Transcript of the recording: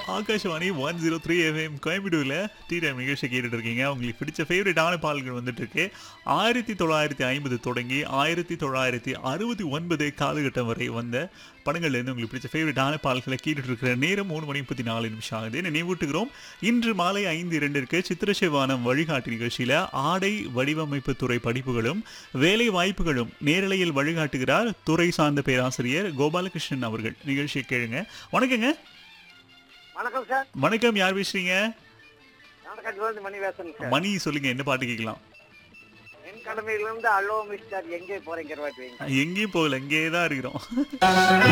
Akashvani one zero three FM கோயம்புத்தூர்ல tea time நிகழ்ச்சி கேட்டுட்டு இருக்கீங்க உங்களுக்கு பிடிச்ச ஃபேவரட்டான பாடல்கள் வந்துட்டு இருக்கு ஆயிரத்தி தொள்ளாயிரத்தி ஐம்பது தொடங்கி ஆயிரத்தி தொள்ளாயிரத்தி அறுபத்தி ஒன்பது காலகட்டம் வரை வந்த படங்கள்ல இருந்து உங்களுக்கு பிடிச்ச ஃபேவரட்டான பாடல்களை கேட்டுட்டு இருக்கிற நேரம் மூணு மணி முப்பத்தி நாலு நிமிஷம் ஆகுது நினைவூட்டுகிறோம் இன்று மாலை ஐந்து இரண்டிற்கு சித்திரசிவானம் வழிகாட்டி நிகழ்ச்சியில ஆடை வடிவமைப்பு துறை படிப்புகளும் வேலை வாய்ப்புகளும் நேரலையில் வழிகாட்டுகிறார் துறை சார்ந்த பேராசிரியர் கோபாலகிருஷ்ணன் அவர்கள் நிகழ்ச்சியை கேளுங்க வணக்கங்க வணக்கம் சார் வணக்கம் யார் பேசுறீங்க நாடகத்திலிருந்து மணி பேசுறேன் சார் மணி சொல்லுங்க என்ன பாட்டு கேட்கலாம் என் கடமையிலிருந்து அல்லோ மிஸ்டர் எங்கே போறீங்கிற வாட்டி வைங்க எங்கேயும் போகல இங்கேயே தான் இருக்கிறோம்